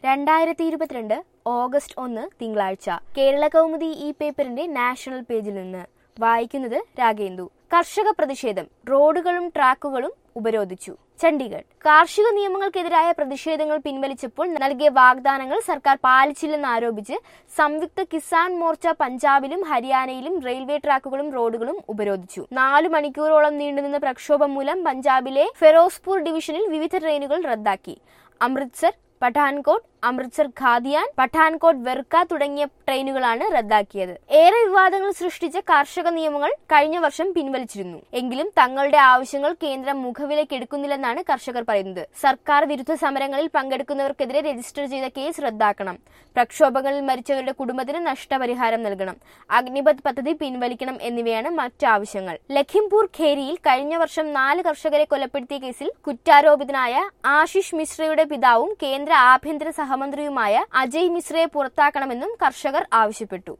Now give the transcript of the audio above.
രണ്ടായിരത്തി ഇരുപത്തിരണ്ട് ഓഗസ്റ്റ് ഒന്ന് തിങ്കളാഴ്ച കേരള കൗമുദി ഈ പേപ്പറിന്റെ നാഷണൽ പേജിൽ നിന്ന് വായിക്കുന്നത് രാഗേന്ദു കർഷക പ്രതിഷേധം റോഡുകളും ട്രാക്കുകളും ഉപരോധിച്ചു ചണ്ഡീഗഡ് കാർഷിക നിയമങ്ങൾക്കെതിരായ പ്രതിഷേധങ്ങൾ പിൻവലിച്ചപ്പോൾ നൽകിയ വാഗ്ദാനങ്ങൾ സർക്കാർ പാലിച്ചില്ലെന്ന് ആരോപിച്ച് സംയുക്ത കിസാൻ മോർച്ച പഞ്ചാബിലും ഹരിയാനയിലും റെയിൽവേ ട്രാക്കുകളും റോഡുകളും ഉപരോധിച്ചു നാലു മണിക്കൂറോളം നീണ്ടുനിന്ന പ്രക്ഷോഭം മൂലം പഞ്ചാബിലെ ഫെറോസ്പൂർ ഡിവിഷനിൽ വിവിധ ട്രെയിനുകൾ റദ്ദാക്കി അമൃത്സർ പഠാൻകോട്ട് അമൃത്സർ ഖാദിയാൻ പഠാൻകോട്ട് വെർക്ക തുടങ്ങിയ ട്രെയിനുകളാണ് റദ്ദാക്കിയത് ഏറെ വിവാദങ്ങൾ സൃഷ്ടിച്ച കാർഷിക നിയമങ്ങൾ കഴിഞ്ഞ വർഷം പിൻവലിച്ചിരുന്നു എങ്കിലും തങ്ങളുടെ ആവശ്യങ്ങൾ കേന്ദ്രം മുഖവിലക്കെടുക്കുന്നില്ലെന്നാണ് കർഷകർ പറയുന്നത് സർക്കാർ വിരുദ്ധ സമരങ്ങളിൽ പങ്കെടുക്കുന്നവർക്കെതിരെ രജിസ്റ്റർ ചെയ്ത കേസ് റദ്ദാക്കണം പ്രക്ഷോഭങ്ങളിൽ മരിച്ചവരുടെ കുടുംബത്തിന് നഷ്ടപരിഹാരം നൽകണം അഗ്നിപത് പദ്ധതി പിൻവലിക്കണം എന്നിവയാണ് മറ്റ് ആവശ്യങ്ങൾ ലഖിംപൂർ ഖേരിയിൽ കഴിഞ്ഞ വർഷം നാല് കർഷകരെ കൊലപ്പെടുത്തിയ കേസിൽ കുറ്റാരോപിതനായ ആശിഷ് മിശ്രയുടെ പിതാവും കേന്ദ്ര ആഭ്യന്തര സഹമന്ത്രിയുമായ അജയ് മിശ്രയെ പുറത്താക്കണമെന്നും കർഷകർ ആവശ്യപ്പെട്ടു